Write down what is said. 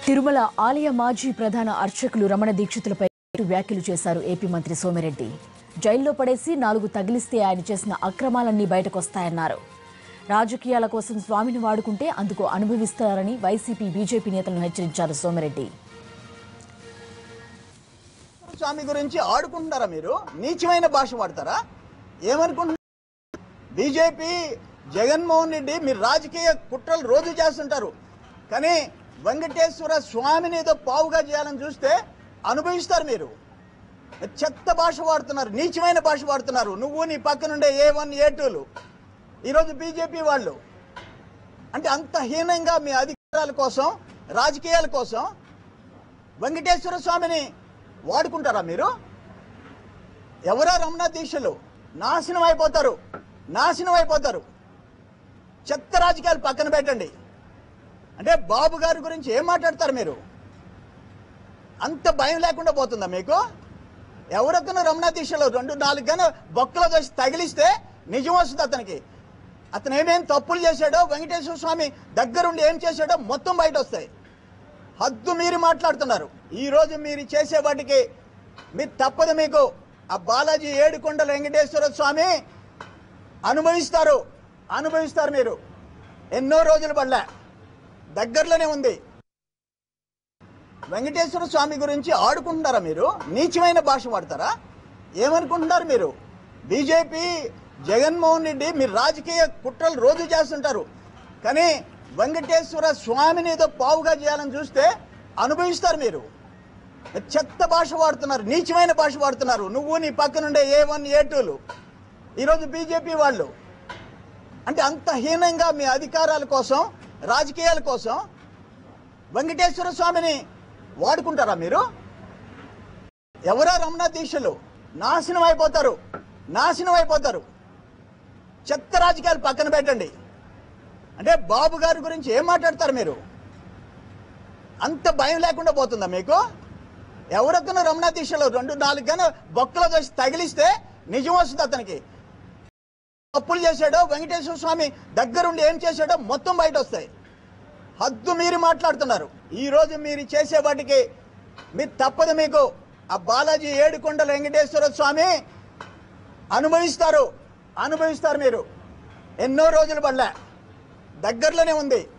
తిరుమల ఆలయ మాజీ ప్రధాన అర్చకులు రమణ దీక్షితులపై వ్యాఖ్యలు చేశారు ఏపీ మంత్రి సోమిరెడ్డి జైల్లో పడేసి నాలుగు తగిలిస్తే ఆయన చేసిన అక్రమాలన్నీ బయటకొస్తాయన్నారు రాజకీయాల కోసం స్వామిని వాడుకుంటే అందుకు అనుభవిస్తారని వైసీపీ బీజేపీ నేతలను హెచ్చరించారు సోమిరెడ్డి స్వామి గురించి ఆడుకుంటున్నారా మీరు నీచమైన భాష వాడతారా ఏమనుకుంటున్నారు బీజేపీ జగన్మోహన్ రెడ్డి మీరు రాజకీయ కుట్రలు రోజు చేస్తుంటారు కానీ వెంకటేశ్వర స్వామిని ఏదో పావుగా చేయాలని చూస్తే అనుభవిస్తారు మీరు చెత్త భాష వాడుతున్నారు నీచమైన భాష వాడుతున్నారు నువ్వు నీ పక్కనుండే ఏ వన్ ఏ టూలు ఈరోజు బీజేపీ వాళ్ళు అంటే అంత హీనంగా మీ అధికారాల కోసం రాజకీయాల కోసం వెంకటేశ్వర స్వామిని వాడుకుంటారా మీరు ఎవరా రమణ దీక్షలు నాశనం అయిపోతారు నాశనం అయిపోతారు చెత్త రాజకీయాలు పక్కన పెట్టండి అంటే బాబు గారి గురించి ఏం మాట్లాడతారు మీరు అంత భయం లేకుండా పోతుందా మీకు ఎవరొక్కను రమణ దీక్షలో రెండు నాలుగు గన బొక్కలో దోసి తగిలిస్తే నిజం వస్తుంది అతనికి అతను ఏమేం తప్పులు చేశాడో వెంకటేశ్వర స్వామి దగ్గరుండి ఏం చేశాడో మొత్తం బయట వస్తాయి హద్దు మీరు మాట్లాడుతున్నారు ఈ రోజు మీరు చేసే వాటికి మీరు తప్పదు మీకు ఆ బాలాజీ ఏడుకొండల వెంకటేశ్వర స్వామి అనుభవిస్తారు అనుభవిస్తారు మీరు ఎన్నో రోజులు పడలే దగ్గరలోనే ఉంది వెంకటేశ్వర స్వామి గురించి ఆడుకుంటున్నారా మీరు నీచమైన భాష వాడతారా ఏమనుకుంటున్నారు మీరు బీజేపీ జగన్మోహన్ రెడ్డి మీరు రాజకీయ కుట్రలు రోజు చేస్తుంటారు కానీ వెంకటేశ్వర స్వామిని ఏదో పావుగా చేయాలని చూస్తే అనుభవిస్తారు మీరు చెత్త భాష వాడుతున్నారు నీచమైన భాష వాడుతున్నారు నువ్వు నీ పక్కనుండే ఏ వన్ ఏ టూలు ఈరోజు బీజేపీ వాళ్ళు అంటే అంత హీనంగా మీ అధికారాల కోసం రాజకీయాల కోసం వెంకటేశ్వర స్వామిని వాడుకుంటారా మీరు ఎవరా రమణ దీక్షలు నాశనం అయిపోతారు నాశనం అయిపోతారు చెత్త రాజకీయాలు పక్కన పెట్టండి అంటే బాబు గారి గురించి ఏం మాట్లాడతారు మీరు అంత భయం లేకుండా పోతుందా మీకు ఎవరొక్కను రమణ దీక్షలో రెండు నాలుగు గన బొక్కలో దోసి తగిలిస్తే నిజం వస్తుంది అతనికి తప్పులు చేశాడో వెంకటేశ్వర స్వామి దగ్గరుండి ఏం చేశాడో మొత్తం బయట వస్తాయి హద్దు మీరు మాట్లాడుతున్నారు ఈ రోజు మీరు చేసే వాటికి మీరు తప్పదు మీకు ఆ బాలాజీ ఏడుకొండల వెంకటేశ్వర స్వామి అనుభవిస్తారు అనుభవిస్తారు మీరు ఎన్నో రోజులు పడలే దగ్గరలోనే ఉంది